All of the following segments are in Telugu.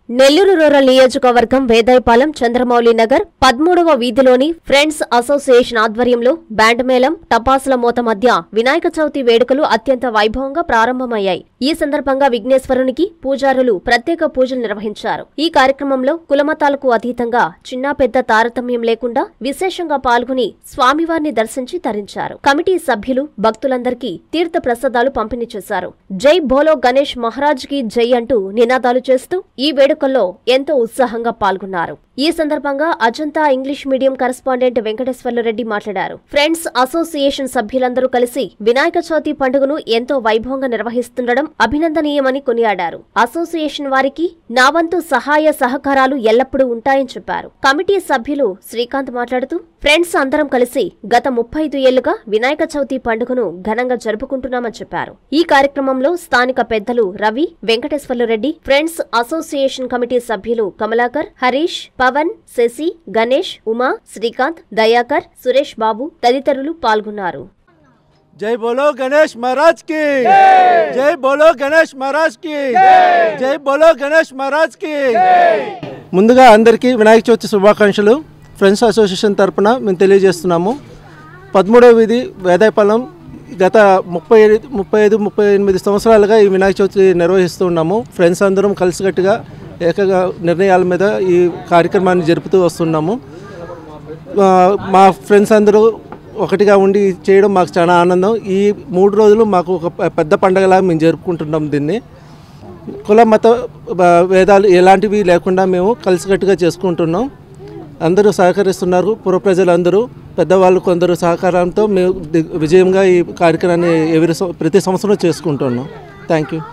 నెల్లూరు రూరల్ నియోజకవర్గం వేదాయపాలెం చంద్రమౌళి నగర్ పదమూడవ వీధిలోని ఫ్రెండ్స్ అసోసియేషన్ ఆధ్వర్యంలో బ్యాండ్ మేళం టపాసుల మోత మధ్య వినాయక చవితి వేడుకలు అత్యంత వైభవంగా ప్రారంభమయ్యాయి ఈ సందర్భంగా విఘ్నేశ్వరునికి పూజారులు ప్రత్యేక పూజలు నిర్వహించారు ఈ కార్యక్రమంలో కులమతాలకు అతీతంగా చిన్న పెద్ద తారతమ్యం లేకుండా విశేషంగా పాల్గొని స్వామివారిని దర్శించి తరించారు కమిటీ సభ్యులు భక్తులందరికీ తీర్థ ప్రసాదాలు పంపిణీ చేశారు జై భోలో గణేష్ మహారాజ్ కి జై అంటూ నినాదాలు చేస్తూ ఈ వేడుకల్లో ఎంతో ఉత్సాహంగా పాల్గొన్నారు ఈ సందర్భంగా Ajanta English medium correspondent Venkateswarlu Reddy మాట్లాడారు ఫ్రెండ్స్ అసోసియేషన్ సభ్యులందరూ కలిసి వినాయక చవితి పండుగను ఎంతో వైభవంగా నిర్వహిస్తుండడం అభినందనీయమని కొనియాడారు అసోసియేషన్ వారికి నా వంతు సహాయ సహకారాలు ఎల్లప్పుడూ ఉంటాయని చెప్పారు కమిటీ సభ్యులు శ్రీకాంత్ మాట్లాడుతూ ఫ్రెండ్స్ అందరం కలిసి గత ముప్పై ఐదు ఏళ్లుగా వినాయక చవితి పండుగను ఘనంగా జరుపుకుంటున్నామని చెప్పారు ఈ కార్యక్రమంలో స్థానిక పెద్దలు Ravi Venkateswarlu Reddy friends association committee సభ్యులు కమలాకర్ హరీష్ పవన్ శశి గణేష్ ఉమా శ్రీకాంత్ దయాకర్ సురేష్ బాబు తదితరులు పాల్గొన్నారు జై బోలో గణేష్ మహారాజ్ కి జై బోలో గణేష్ మహారాజ్ కి జై బోలో గణేష్ మహారాజ్ కి ముందుగా అందరికీ వినాయక చవితి శుభాకాంక్షలు ఫ్రెండ్స్ అసోసియేషన్ తరపున మేము తెలియజేస్తున్నాము పదమూడవ వీధి వేదాయపాలెం గత ముప్పై ముప్పై ఐదు ముప్పై ఎనిమిది సంవత్సరాలుగా ఈ వినాయక చవితి నిర్వహిస్తూ ఉన్నాము ఫ్రెండ్స్ అందరం కలిసికట్టుగా ఏకగా నిర్ణయాల మీద ఈ కార్యక్రమాన్ని జరుపుతూ వస్తున్నాము ఆ, మా ఫ్రెండ్స్ అందరూ ఒకటిగా ఉండి చేయడం మాకు చాలా ఆనందం ఈ మూడు రోజులు మాకు ఒక పె- పెద్ద పండగలా మేము జరుపుకుంటున్నాం దీన్ని కుల మత బ- భేదాలు ఎలాంటివి లేకుండా మేము కలిసికట్టుగా చేసుకుంటున్నాం అందరూ సహకరిస్తున్నారు పుర ప్రజలందరూ పెద్దవాళ్ళు కొందరు సహకారంతో మేము ది- విజయంగా ఈ కార్యక్రమాన్ని ఎవరి సం- ప్రతి సంవత్సరం చేసుకుంటున్నాం థ్యాంక్ యూ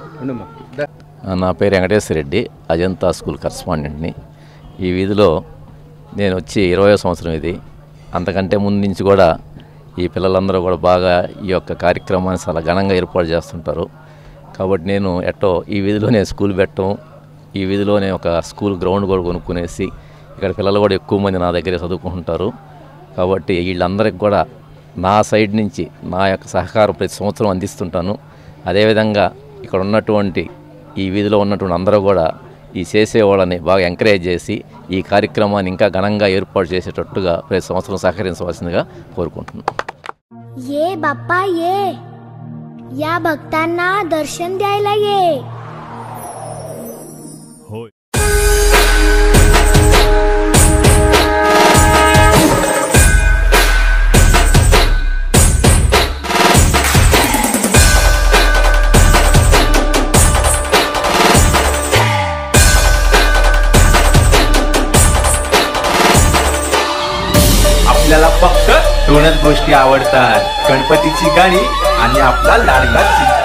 నా పేరు వెంకటేశ్వర రెడ్డి అజంతా స్కూల్ కరస్పాండెంట్ని ఈ వీధిలో నేను వచ్చి ఇరవయో సంవత్సరం ఇది అంతకంటే ముందు నుంచి కూడా ఈ పిల్లలందరూ కూడా బాగా ఈ యొక్క కార్యక్రమాన్ని చాలా ఘనంగా ఏర్పాటు చేస్తుంటారు కాబట్టి నేను ఎట్టో ఈ వీధిలో నేను స్కూల్ పెట్టడం ఈ వీధిలోనే ఒక స్కూల్ గ్రౌండ్ కూడా కొనుక్కునేసి ఇక్కడ పిల్లలు కూడా ఎక్కువ మంది నా దగ్గరే చదువుకుంటుంటారు కాబట్టి వీళ్ళందరికీ కూడా నా సైడ్ నుంచి నా యొక్క సహకారం ప్రతి సంవత్సరం అందిస్తుంటాను అదేవిధంగా ఇక్కడ ఉన్నటువంటి ఈ వీధిలో ఉన్నటువంటి అందరూ కూడా ఈ చేసేవాళ్ళని బాగా ఎంకరేజ్ చేసి ఈ కార్యక్రమాన్ని ఇంకా ఘనంగా ఏర్పాటు చేసేటట్టుగా ప్రతి సంవత్సరం సహకరించవలసిందిగా కోరుకుంటున్నాను ये बाप्पा ये या भक्तांना दर्शन द्यायला ये आपल्याला फक्त दोनच गोष्टी आवडतात गणपतीची गाणी आणि आपला लाडका चिमटा